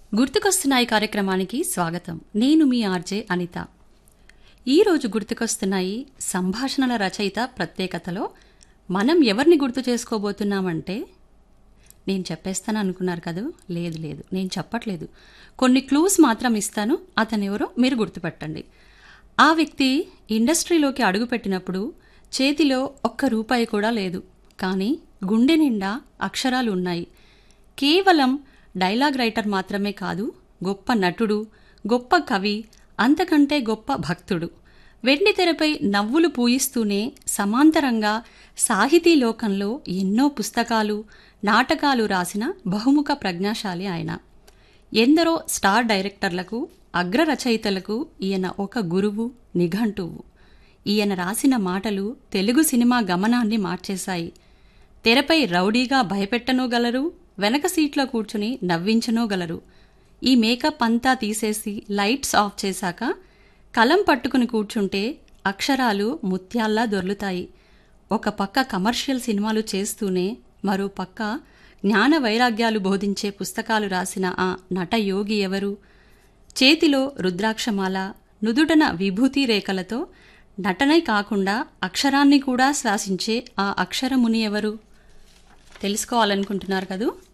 గుర్తుకొస్తున్నాయి కార్యక్రమానికి స్వాగతం నేను మీ ఆర్జే అనిత ఈరోజు గుర్తుకొస్తున్నాయి సంభాషణల రచయిత ప్రత్యేకతలో మనం ఎవరిని గుర్తు చేసుకోబోతున్నామంటే నేను చెప్పేస్తాను అనుకున్నారు కదా లేదు లేదు నేను చెప్పట్లేదు కొన్ని క్లూస్ మాత్రం ఇస్తాను అతనెవరో మీరు గుర్తుపెట్టండి ఆ వ్యక్తి ఇండస్ట్రీలోకి అడుగుపెట్టినప్పుడు చేతిలో ఒక్క రూపాయి కూడా లేదు కానీ గుండె నిండా అక్షరాలు ఉన్నాయి కేవలం డైలాగ్ రైటర్ మాత్రమే కాదు గొప్ప నటుడు గొప్ప కవి అంతకంటే గొప్ప భక్తుడు వెండి తెరపై నవ్వులు పూయిస్తూనే సమాంతరంగా సాహితీ లోకంలో ఎన్నో పుస్తకాలు నాటకాలు రాసిన బహుముఖ ప్రజ్ఞాశాలి ఆయన ఎందరో స్టార్ డైరెక్టర్లకు అగ్ర రచయితలకు ఈయన ఒక గురువు నిఘంటువు ఈయన రాసిన మాటలు తెలుగు సినిమా గమనాన్ని మార్చేశాయి తెరపై రౌడీగా భయపెట్టనూగలరు వెనక సీట్లో కూర్చుని నవ్వించనూగలరు ఈ మేకప్ అంతా తీసేసి లైట్స్ ఆఫ్ చేశాక కలం పట్టుకుని కూర్చుంటే అక్షరాలు ముత్యాల్లా దొర్లుతాయి ఒక పక్క కమర్షియల్ సినిమాలు చేస్తూనే మరో పక్క జ్ఞాన వైరాగ్యాలు బోధించే పుస్తకాలు రాసిన ఆ నట యోగి ఎవరు చేతిలో రుద్రాక్షమాల నుదుటన విభూతి రేఖలతో నటనే కాకుండా అక్షరాన్ని కూడా శ్వాసించే ఆ అక్షరముని ఎవరు తెలుసుకోవాలనుకుంటున్నారు కదూ